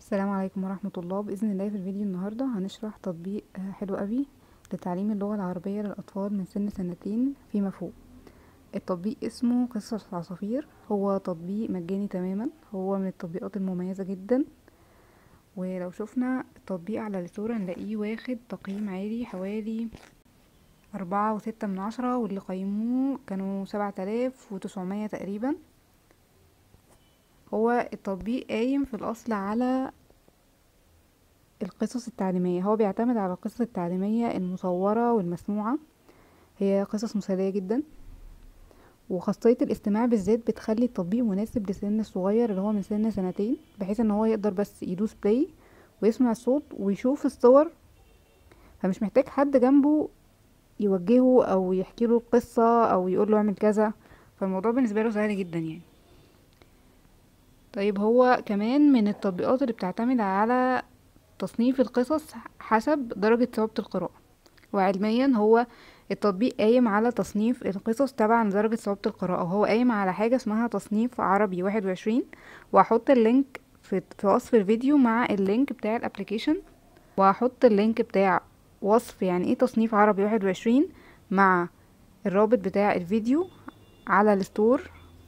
السلام عليكم ورحمة الله بإذن الله في الفيديو النهاردة هنشرح تطبيق آه، حلو قوي لتعليم اللغة العربية للأطفال من سن سنتين فيما فوق التطبيق اسمه قصص عصافير هو تطبيق مجاني تماما هو من التطبيقات المميزة جدا ولو شفنا التطبيق على الصورة نلاقيه واخد تقييم عالي حوالي أربعة وستة من عشرة واللي قيموه كانوا سبعة آلاف وتسعمية تقريبا هو التطبيق قايم في الأصل على القصص التعليمية هو بيعتمد على القصص التعليمية المصورة والمسموعة هي قصص مسلية جدا وخاصية الاستماع بالذات بتخلي التطبيق مناسب لسن الصغير اللي هو من سن سنتين بحيث ان هو يقدر بس يدوس بلاي ويسمع الصوت ويشوف الصور فمش محتاج حد جنبه يوجهه او يحكي له القصة او يقول له اعمل كذا فالموضوع بالنسبة له سهل جدا يعني طيب هو كمان من التطبيقات اللي بتعتمد على تصنيف القصص حسب درجة صعوبة القراءة وعلميا هو التطبيق قايم على تصنيف القصص تبعا لدرجة صعوبة القراءة وهو قايم على حاجة اسمها تصنيف عربي واحد وعشرين وهحط اللينك في, في وصف الفيديو مع اللينك بتاع الابليكيشن وهحط اللينك بتاع وصف يعني ايه تصنيف عربي واحد وعشرين مع الرابط بتاع الفيديو على الستور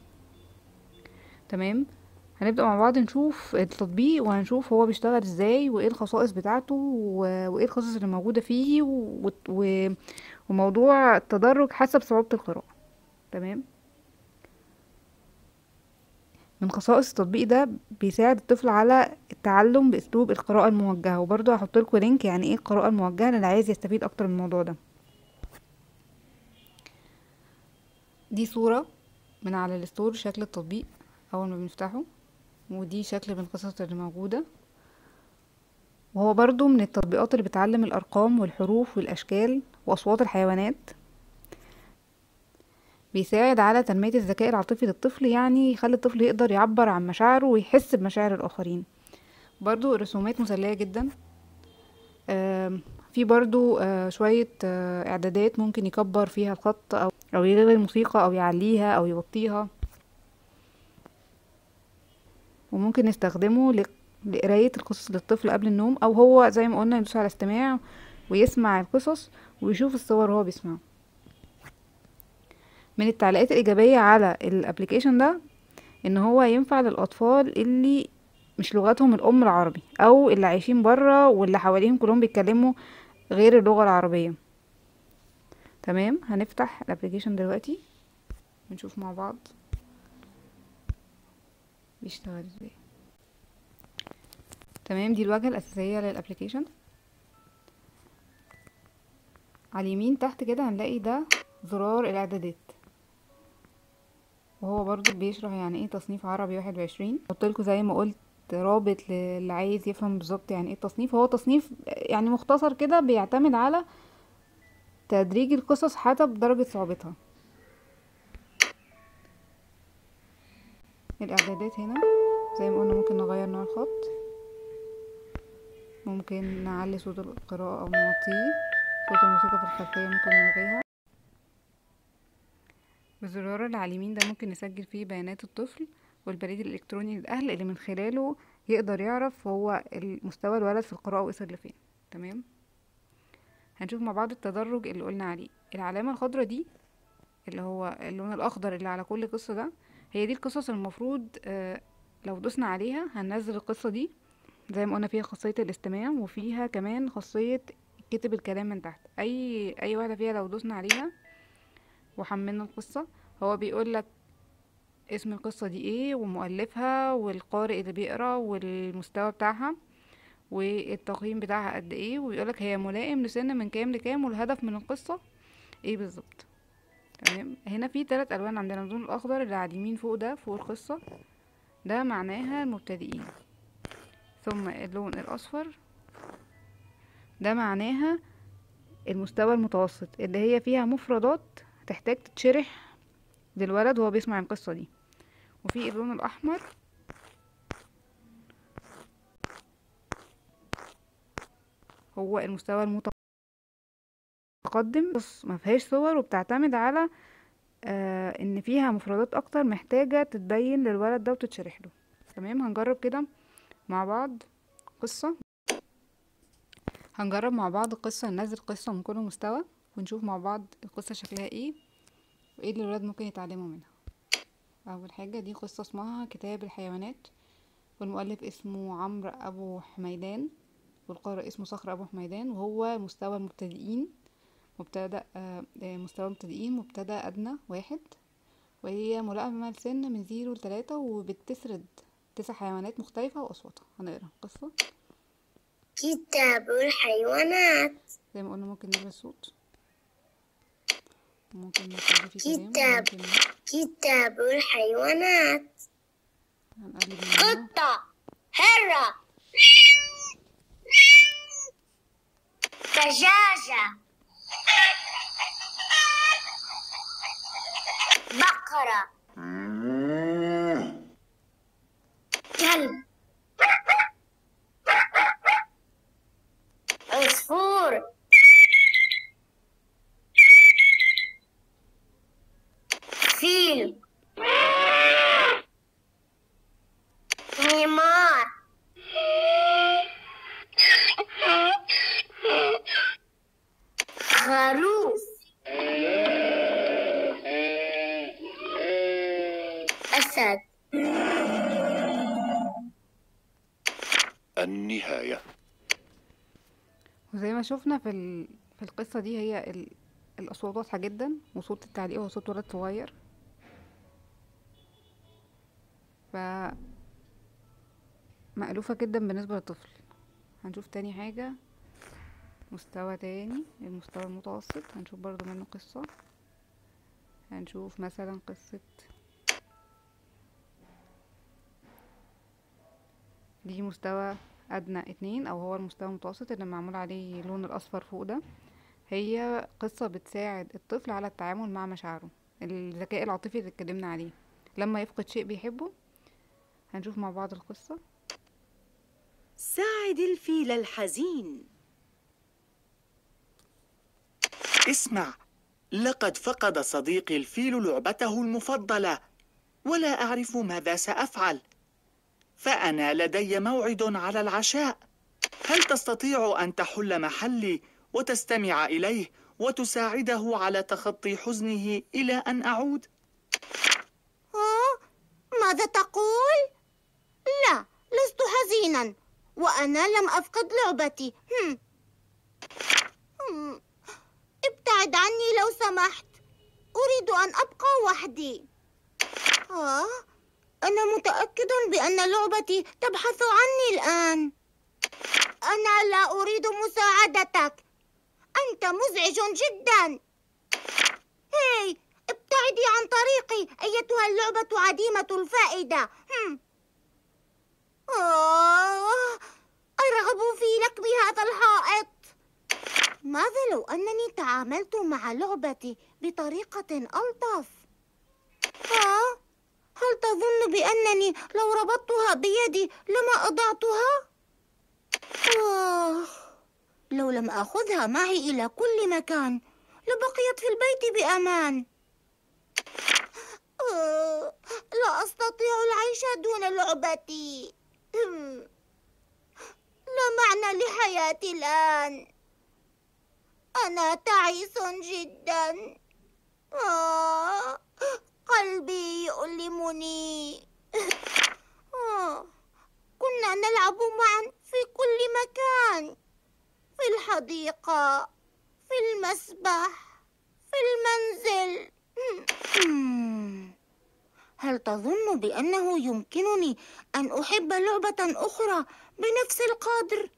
تمام هنبدأ مع بعض نشوف التطبيق وهنشوف هو بيشتغل ازاي وايه الخصائص بتاعته و- وايه القصص اللي موجودة فيه و... و... وموضوع التدرج حسب صعوبة القراءة تمام من خصائص التطبيق ده بيساعد الطفل على التعلم بأسلوب القراءة الموجهة وبرضه هحط لكم لينك يعني ايه القراءة الموجهة للي عايز يستفيد اكتر من الموضوع ده دي صورة من على الستور شكل التطبيق اول ما بنفتحه ودي شكل من القصص اللي موجودة وهو برضو من التطبيقات اللي بتعلم الأرقام والحروف والأشكال وأصوات الحيوانات بيساعد على تنمية الذكاء العاطفي للطفل يعني يخلي الطفل يقدر يعبر عن مشاعره ويحس بمشاعر الآخرين برضو الرسومات مسلية جدا آم، في برضو آه، شوية آه، إعدادات ممكن يكبر فيها الخط أو أو يلغي الموسيقى أو يعليها أو يوطيها وممكن نستخدمه ل- لقراية القصص للطفل قبل النوم او هو زي ما قلنا يدوس على استماع ويسمع القصص ويشوف الصور وهو بيسمعها من التعليقات الإيجابية على الابليكيشن ده ان هو ينفع للأطفال اللي مش لغتهم الأم العربي او اللي عايشين برا واللي حواليهم كلهم بيتكلموا غير اللغة العربية تمام هنفتح الابليكيشن دلوقتي ونشوف مع بعض بيشتغل ازاي تمام دي الواجهة الأساسية للأبليكيشن على اليمين تحت كده هنلاقي ده زرار الإعدادات وهو برضو بيشرح يعني ايه تصنيف عربي واحد وعشرين قلتلكوا زي ما قلت رابط للي عايز يفهم بالظبط يعني ايه التصنيف هو تصنيف يعني مختصر كده بيعتمد على تدريج القصص حسب درجة صعوبتها الإعدادات هنا زي ما قلنا ممكن نغير نوع الخط ممكن نعلي صوت القراءة أو نوطيه صوت الموسيقى في الخلفية ممكن نلغيها بالزرار اللي على اليمين ده ممكن نسجل فيه بيانات الطفل والبريد الإلكتروني للأهل اللي من خلاله يقدر يعرف هو مستوى الولد في القراءة وصل لفين تمام هنشوف مع بعض التدرج اللي قلنا عليه العلامة الخضراء دي اللي هو اللون الأخضر اللي على كل قصة ده هي دي القصص المفروض آه، لو دوسنا عليها هننزل القصة دي زي ما قلنا فيها خاصية الاستماع وفيها كمان خاصية كتب الكلام من تحت اي اي واحدة فيها لو دوسنا عليها وحملنا القصة هو بيقول لك اسم القصة دي ايه ومؤلفها والقارئ اللي بيقرا والمستوى بتاعها والتقييم بتاعها قد ايه ويقولك هي ملائم لسن من كام لكام والهدف من القصة ايه بالظبط تمام هنا في ثلاث الوان عندنا اللون الاخضر اللي على اليمين فوق ده فوق القصة ده معناها المبتدئين ثم اللون الأصفر ده معناها المستوى المتوسط اللي هي فيها مفردات تحتاج تتشرح للولد وهو بيسمع القصة دي وفي اللون الأحمر هو المستوى المتقدم بص ما فيهاش صور وبتعتمد على آه ان فيها مفردات اكتر محتاجة تتبين للولد ده وتتشرح له تمام هنجرب كده مع بعض قصة هنجرب مع بعض قصة ننزل قصة من كل مستوى ونشوف مع بعض القصة شكلها ايه وايه اللي الولاد ممكن يتعلموا منها اول حاجة دي قصة اسمها كتاب الحيوانات والمؤلف اسمه عمرو ابو حميدان والقارئ اسمه صخر ابو حميدان وهو مستوى المبتدئين مبتدأ آه، مستوى المبتدئين مبتدأ ادنى واحد وهي ملائمة لسن من زيرو لتلاتة وبتسرد تسع حيوانات مختلفة وأصواتها هنقرا القصة كتاب الحيوانات زي ما قلنا ممكن نلغي الصوت ممكن نخلي فيه كلام كتاب. ممكن كتاب الحيوانات هنقلب من هنا قطة هرة دجاجة بقرة كلب عصفور فيل حمار خروف أسد النهاية وزي ما شفنا في ال... في القصة دي هي ال... الأصوات واضحة جدا وصوت التعليق هو صوت ولد صغير ف مألوفة جدا بالنسبة للطفل هنشوف تاني حاجة مستوى تاني المستوى المتوسط هنشوف برضو منه قصة هنشوف مثلا قصة دي مستوى أدنى اتنين أو هو المستوى المتوسط اللي معمول عليه اللون الأصفر فوق ده هي قصة بتساعد الطفل على التعامل مع مشاعره الذكاء العاطفي اللي اتكلمنا عليه لما يفقد شيء بيحبه هنشوف مع بعض القصة ساعد الفيل الحزين اسمع لقد فقد صديقي الفيل لعبته المفضلة ولا أعرف ماذا سأفعل فأنا لدي موعد على العشاء هل تستطيع أن تحل محلي وتستمع إليه وتساعده على تخطي حزنه إلى أن أعود؟ ها؟ ماذا تقول؟ لا لست حزينا وأنا لم أفقد لعبتي هم. هم. ابتعد عني لو سمحت أريد أن أبقى وحدي ها؟ أنا متأكد بأن لعبتي تبحث عني الآن أنا لا أريد مساعدتك أنت مزعج جدا هاي ابتعدي عن طريقي أيتها اللعبة عديمة الفائدة هم. آه أرغب في لكم هذا الحائط ماذا لو أنني تعاملت مع لعبتي بطريقة ألطف؟ ها؟ هل تظن بأنني لو ربطتها بيدي لما أضعتها؟ آه لو لم أخذها معي إلى كل مكان لبقيت في البيت بأمان آه، لا أستطيع العيش دون لعبتي هم. لا معنى لحياتي الآن أنا تعيس جدا آه قلبي يؤلمني آه كنا نلعب معا في كل مكان في الحديقة في المسبح في المنزل مم. هل تظن بأنه يمكنني أن أحب لعبة أخرى بنفس القدر؟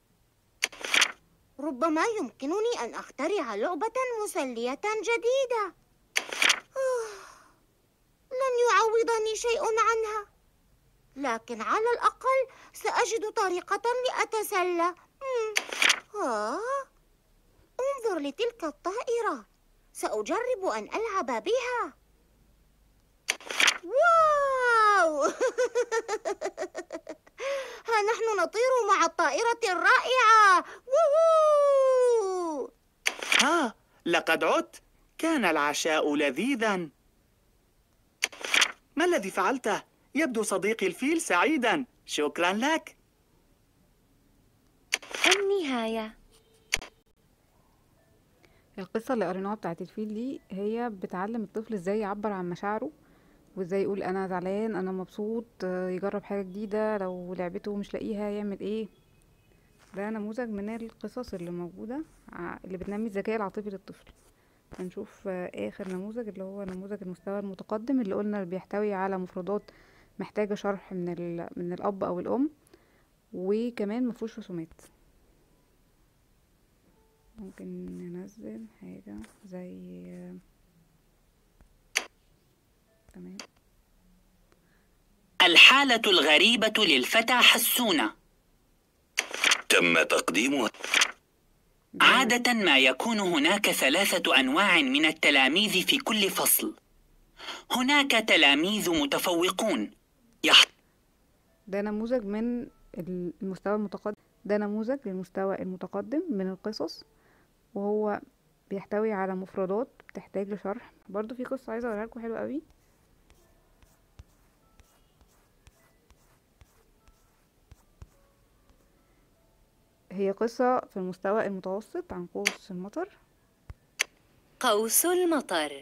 ربما يمكنني أن أخترع لعبة مسلية جديدة آه، لن يعوضني شيء عنها لكن على الأقل سأجد طريقة لأتسلى مم. آه انظر لتلك الطائرة سأجرب أن ألعب بها واو ها نحن نطير مع الطائرة الرائعة ووهو ها لقد عدت كان العشاء لذيذا ما الذي فعلته يبدو صديقي الفيل سعيدا شكرا لك النهاية القصة اللي قريناها بتاعت الفيل دي هي بتعلم الطفل ازاي يعبر عن مشاعره وازاي يقول انا زعلان انا مبسوط آه، يجرب حاجة جديدة لو لعبته مش لاقيها يعمل ايه ده نموذج من القصص اللي موجودة ع- اللي بتنمي الذكاء العاطفي للطفل هنشوف آه، اخر نموذج اللي هو نموذج المستوى المتقدم اللي قلنا اللي بيحتوي على مفردات محتاجة شرح من ال... من الاب او الام وكمان مفهوش رسومات ممكن ننزل حاجة زي تمام الحالة الغريبة للفتى حسونة تم تقديمها عادة ما يكون هناك ثلاثة أنواع من التلاميذ في كل فصل هناك تلاميذ متفوقون يح... ده نموذج من المستوى المتقدم ده نموذج للمستوى المتقدم من القصص وهو بيحتوي على مفردات بتحتاج لشرح برضو في قصة عايزة اقولها لكم حلوة قوي هي قصة في المستوى المتوسط عن قوس المطر قوس المطر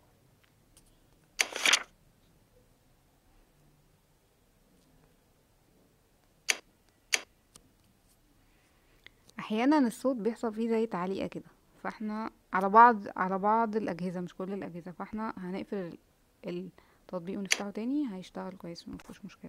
احيانا الصوت بيحصل فيه زي تعليقه كده فاحنا على بعض على بعض الاجهزه مش كل الاجهزه فاحنا هنقفل ال- التطبيق ونفتحه تاني هيشتغل كويس مفيهوش مشكله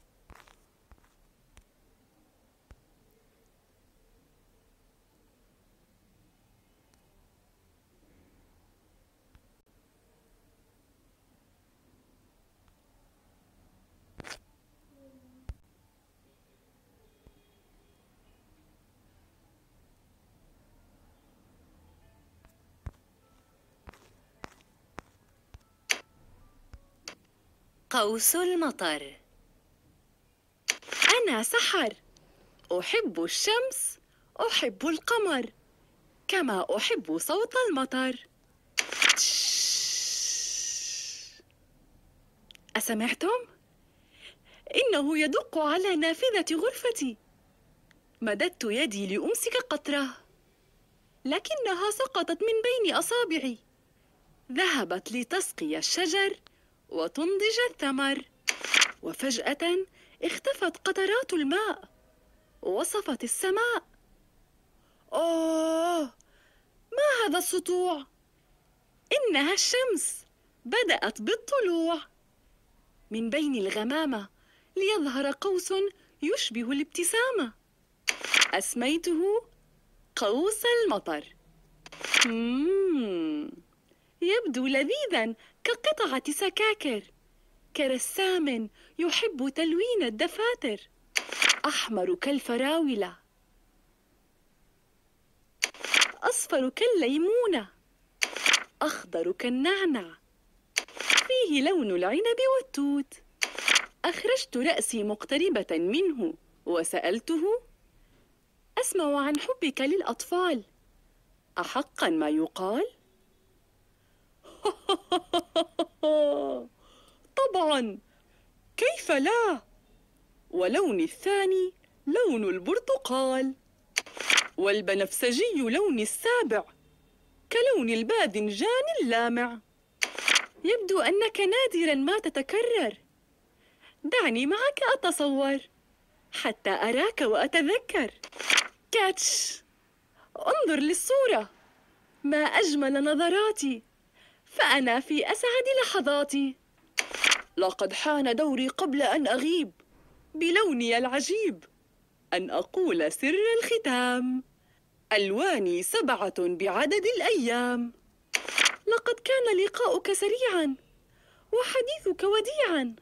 قوس المطر أنا سحر أحب الشمس أحب القمر كما أحب صوت المطر أسمعتم؟ إنه يدق على نافذة غرفتي مددت يدي لأمسك قطرة لكنها سقطت من بين أصابعي ذهبت لتسقي الشجر وتنضج الثمر وفجأة اختفت قطرات الماء وصفت السماء أوه ما هذا السطوع؟ إنها الشمس بدأت بالطلوع من بين الغمامة ليظهر قوس يشبه الابتسامة أسميته قوس المطر مم. يبدو لذيذا كقطعة سكاكر كرسام يحب تلوين الدفاتر أحمر كالفراولة أصفر كالليمونة أخضر كالنعنع فيه لون العنب والتوت أخرجت رأسي مقتربة منه وسألته أسمع عن حبك للأطفال أحقا ما يقال؟ طبعا كيف لا ولوني الثاني لون البرتقال والبنفسجي لوني السابع كلون الباذنجان اللامع يبدو انك نادرا ما تتكرر دعني معك اتصور حتى اراك واتذكر كاتش انظر للصوره ما اجمل نظراتي فانا في اسعد لحظاتي لقد حان دوري قبل ان اغيب بلوني العجيب ان اقول سر الختام الواني سبعه بعدد الايام لقد كان لقاؤك سريعا وحديثك وديعا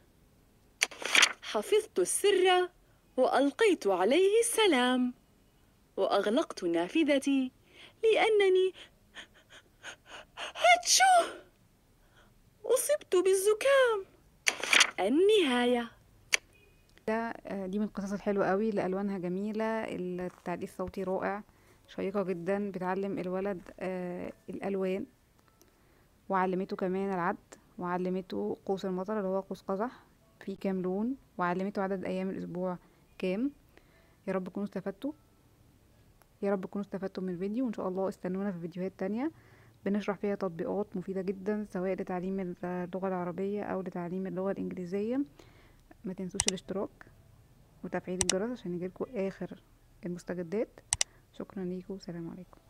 حفظت السر والقيت عليه السلام واغلقت نافذتي لانني هاتشو اصبت بالزكام النهايه آه، دي من القصص الحلوة قوي اللي ألوانها جميلة التعديل الصوتي رائع شيقة جدا بتعلم الولد آه، الألوان وعلمته كمان العد وعلمته قوس المطر اللي هو قوس قزح فيه كام لون وعلمته عدد أيام الأسبوع كام يا رب تكونوا استفدتوا يا رب تكونوا استفدتم من الفيديو وان شاء الله استنونا في فيديوهات تانية بنشرح فيها تطبيقات مفيدة جدا سواء لتعليم اللغة العربية او لتعليم اللغة الانجليزية ما تنسوش الاشتراك وتفعيل الجرس عشان يجيلكوا اخر المستجدات شكرا ليكم سلام عليكم